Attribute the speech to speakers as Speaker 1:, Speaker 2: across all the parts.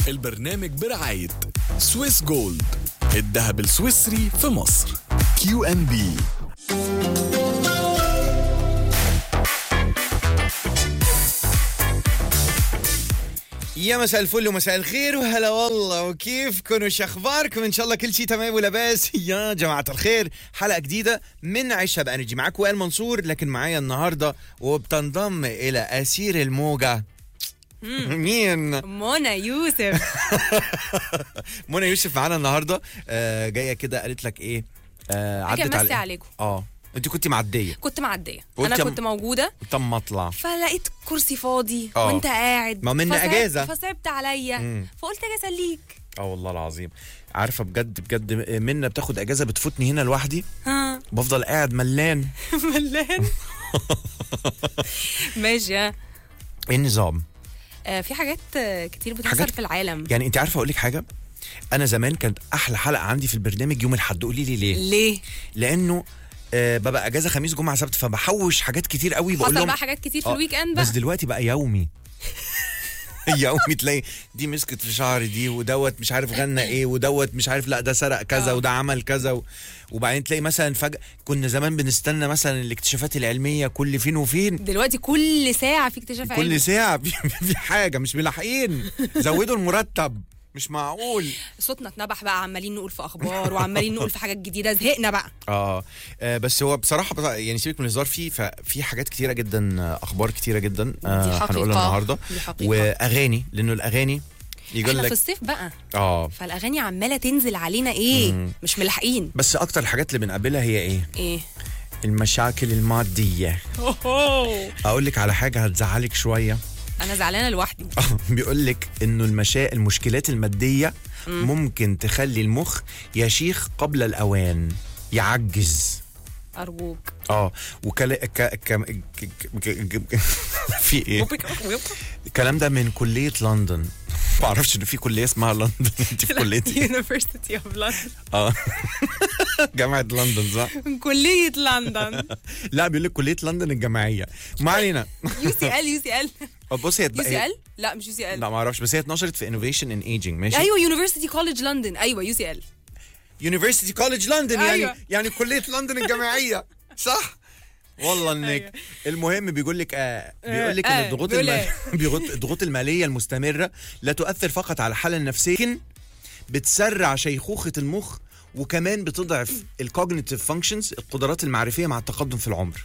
Speaker 1: البرنامج برعاية سويس جولد الذهب السويسري في مصر كيو ان بي
Speaker 2: يا مساء الفل ومساء الخير وهلا والله وكيفكم وش اخباركم ان شاء الله كل شيء تمام ولاباس يا جماعه الخير حلقه جديده من عيشها بانرجي معاكم وائل منصور لكن معايا النهارده وبتنضم الى اسير الموجه مين
Speaker 3: منى يوسف
Speaker 2: منى يوسف معانا النهارده آه جايه كده قالت لك ايه آه
Speaker 3: أجي
Speaker 2: عدت
Speaker 3: أمسي عليكم.
Speaker 2: اه انت كنت معديه
Speaker 3: كنت معديه
Speaker 2: قلت
Speaker 3: انا
Speaker 2: يا-
Speaker 3: كنت موجوده
Speaker 2: تم اطلع
Speaker 3: فلقيت كرسي فاضي
Speaker 2: آه.
Speaker 3: وانت قاعد
Speaker 2: ما منا
Speaker 3: فصعبت-
Speaker 2: أجازة.
Speaker 3: فصعبت عليا
Speaker 2: مم.
Speaker 3: فقلت اجي اسليك
Speaker 2: اه والله العظيم عارفه بجد بجد منا بتاخد اجازه بتفوتني هنا لوحدي
Speaker 3: ها
Speaker 2: بفضل قاعد ملان
Speaker 3: ملان ماشي ها.
Speaker 2: ايه النظام
Speaker 3: آه في حاجات آه، كتير بتحصل
Speaker 2: حاجات-
Speaker 3: في العالم
Speaker 2: يعني انت عارفه اقول لك حاجه انا زمان كانت احلى حلقه عندي في البرنامج يوم الاحد قولي لي ليه
Speaker 3: ليه
Speaker 2: لانه آه ببقى اجازه خميس جمعه سبت فبحوش حاجات كتير قوي بقول
Speaker 3: حصل
Speaker 2: لهم
Speaker 3: بقى حاجات كتير في
Speaker 2: آه،
Speaker 3: الويك اند
Speaker 2: بس
Speaker 3: بقى
Speaker 2: دلوقتي بقى يومي يومي تلاقي دي مسكت في شعري دي ودوت مش عارف غنى ايه ودوت مش عارف لا ده سرق كذا
Speaker 3: آه.
Speaker 2: وده عمل كذا و... وبعدين تلاقي مثلا فجأة كنا زمان بنستنى مثلا الاكتشافات العلمية كل فين وفين
Speaker 3: دلوقتي كل ساعه في اكتشاف علمي
Speaker 2: كل ساعة في, في حاجة مش ملاحقين زودوا المرتب مش معقول
Speaker 3: صوتنا اتنبح بقى عمالين نقول في اخبار وعمالين نقول في حاجات جديده زهقنا بقى
Speaker 2: آه, اه بس هو بصراحه بصراحة يعني سيبك من الهزار فيه ففي حاجات كتيره جدا آه، اخبار كتيره جدا
Speaker 3: دي
Speaker 2: آه
Speaker 3: حقيقة.
Speaker 2: هنقولها النهارده
Speaker 3: دي حقيقة.
Speaker 2: واغاني لانه الاغاني يقول
Speaker 3: احنا في
Speaker 2: لك
Speaker 3: الصيف بقى
Speaker 2: اه
Speaker 3: فالاغاني عماله تنزل علينا ايه مش ملاحقين
Speaker 2: بس اكتر الحاجات اللي بنقابلها هي ايه
Speaker 3: ايه
Speaker 2: المشاكل الماديه اقول لك على حاجه هتزعلك شويه
Speaker 3: انا زعلانه لوحدي
Speaker 2: بيقول لك انه المشا... المشكلات الماديه ممكن تخلي المخ يشيخ قبل الاوان يعجز
Speaker 3: ارجوك
Speaker 2: اه وكلا ك... ك... ك... ك... ك... في ايه الكلام ده من كليه لندن ما اعرفش ان في كليه اسمها لندن انت في كليه ايه
Speaker 3: University of London
Speaker 2: اه جامعه لندن صح
Speaker 3: كلية لندن
Speaker 2: لا بيقول لك كليه لندن الجامعيه ما علينا
Speaker 3: يو سي ال يو سي ال
Speaker 2: بصي هي
Speaker 3: يو سي ال لا مش يو سي ال
Speaker 2: لا ما اعرفش بس هي اتنشرت في انوفيشن ان ايجينج ماشي
Speaker 3: ايوه يونيفرسيتي كولج لندن ايوه يو سي ال
Speaker 2: يونيفرسيتي كولج لندن يعني
Speaker 3: أيوة.
Speaker 2: يعني كليه لندن الجامعيه صح والله انك المهم بيقول لك آه بيقول لك ان
Speaker 3: آه،
Speaker 2: الضغوط
Speaker 3: بيقول
Speaker 2: الم...
Speaker 3: إيه؟
Speaker 2: بيغط- الضغوط الماليه المستمره لا تؤثر فقط على الحاله النفسيه لكن بتسرع شيخوخه المخ وكمان بتضعف الكوجنيتيف فانكشنز القدرات المعرفيه مع التقدم في العمر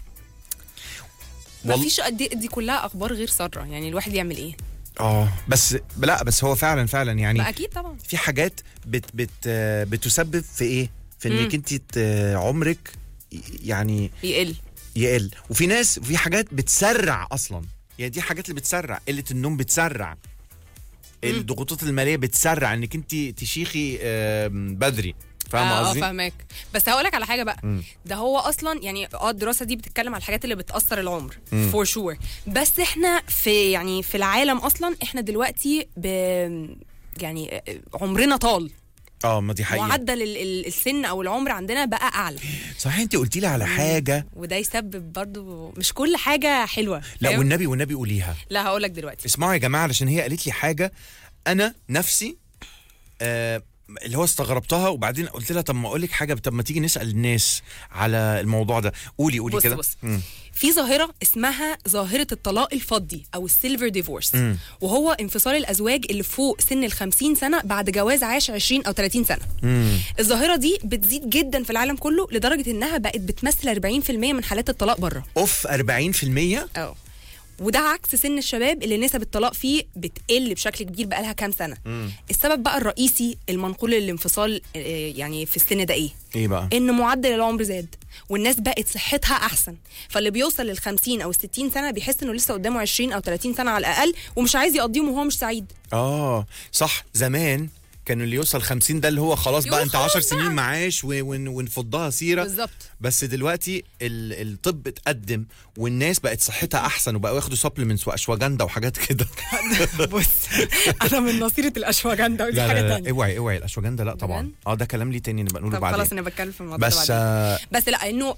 Speaker 3: ما
Speaker 2: وال-
Speaker 3: فيش دي, دي كلها اخبار غير ساره يعني الواحد يعمل ايه
Speaker 2: اه بس لا بس هو فعلا فعلا يعني
Speaker 3: ما اكيد طبعا
Speaker 2: في حاجات بت بت آه، بتسبب في ايه في انك انت ت- عمرك يعني
Speaker 3: يقل
Speaker 2: يقل وفي ناس وفي حاجات بتسرع اصلا يعني دي حاجات اللي بتسرع قله النوم بتسرع الضغوطات الماليه بتسرع انك انت تشيخي آم، بدري فاهم
Speaker 3: اه
Speaker 2: قصدي
Speaker 3: فاهمك بس هقول لك على حاجه بقى
Speaker 2: مم.
Speaker 3: ده هو اصلا يعني اه الدراسه دي بتتكلم على الحاجات اللي بتاثر العمر فور شور بس احنا في يعني في العالم اصلا احنا دلوقتي ب يعني عمرنا طال
Speaker 2: اه ما دي حقيقه
Speaker 3: معدل ال- ال- السن او العمر عندنا بقى اعلى
Speaker 2: صحيح انت قلتي لي على حاجه
Speaker 3: وده يسبب برضو مش كل حاجه حلوه
Speaker 2: لا
Speaker 3: فاهم؟
Speaker 2: والنبي والنبي قوليها
Speaker 3: لا هقول لك دلوقتي
Speaker 2: اسمعوا يا جماعه علشان هي قالت لي حاجه انا نفسي آه اللي هو استغربتها وبعدين قلت لها طب ما اقول لك حاجه طب ما تيجي نسال الناس على الموضوع ده قولي قولي
Speaker 3: بص
Speaker 2: كده
Speaker 3: بص
Speaker 2: مم.
Speaker 3: في ظاهرة اسمها ظاهرة الطلاق الفضي أو السيلفر ديفورس
Speaker 2: مم.
Speaker 3: وهو انفصال الأزواج اللي فوق سن ال 50 سنة بعد جواز عاش 20 أو 30 سنة
Speaker 2: مم.
Speaker 3: الظاهرة دي بتزيد جدا في العالم كله لدرجة إنها بقت بتمثل 40% من حالات الطلاق بره
Speaker 2: اوف 40%
Speaker 3: اه وده عكس سن الشباب اللي نسب الطلاق فيه بتقل بشكل كبير بقالها كام سنة السبب بقى الرئيسي المنقول للانفصال آه، يعني في السن ده ايه
Speaker 2: ايه بقى
Speaker 3: ان معدل العمر زاد والناس بقت صحتها احسن فاللي بيوصل لل 50 او ال 60 سنه بيحس انه لسه قدامه 20 او 30 سنه على الاقل ومش عايز يقضيهم وهو مش سعيد
Speaker 2: اه صح زمان كان اللي يوصل 50 ده اللي هو خلاص بقى
Speaker 3: يقول
Speaker 2: انت 10
Speaker 3: خلاص
Speaker 2: سنين
Speaker 3: بقى.
Speaker 2: معاش و- ون- ونفضها سيره
Speaker 3: بالظبط
Speaker 2: بس دلوقتي ال- الطب اتقدم والناس بقت صحتها احسن وبقوا ياخدوا سبلمنتس واشواجندا وحاجات كده
Speaker 3: بص انا من نصيره الاشواجندا ودي
Speaker 2: لا
Speaker 3: حاجه
Speaker 2: لا, لا
Speaker 3: تانية
Speaker 2: اوعي اوعي الاشواجندا لا طبعا
Speaker 3: بجد؟
Speaker 2: اه ده كلام ليه تاني نبقى نقوله
Speaker 3: طب
Speaker 2: بعدين
Speaker 3: خلاص انا بتكلم في الموضوع ده
Speaker 2: بس
Speaker 3: بعدين.
Speaker 2: آه
Speaker 3: بس لا انه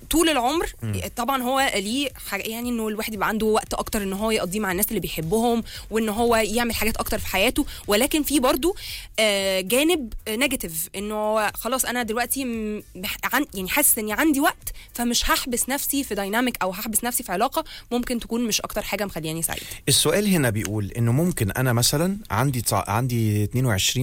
Speaker 3: طول العمر طبعا هو ليه حاجة يعني انه الواحد يبقى عنده وقت اكتر ان هو يقضيه مع الناس اللي بيحبهم وان هو يعمل حاجات اكتر في حياته ولكن في برضو آه، جانب نيجاتيف انه خلاص انا دلوقتي م- بح- عن يعني حاسس اني عندي وقت فمش هحبس نفسي في دايناميك او هحبس نفسي في علاقه ممكن تكون مش اكتر حاجه مخلياني سعيد
Speaker 2: السؤال هنا بيقول انه ممكن انا مثلا عندي تسع- عندي 22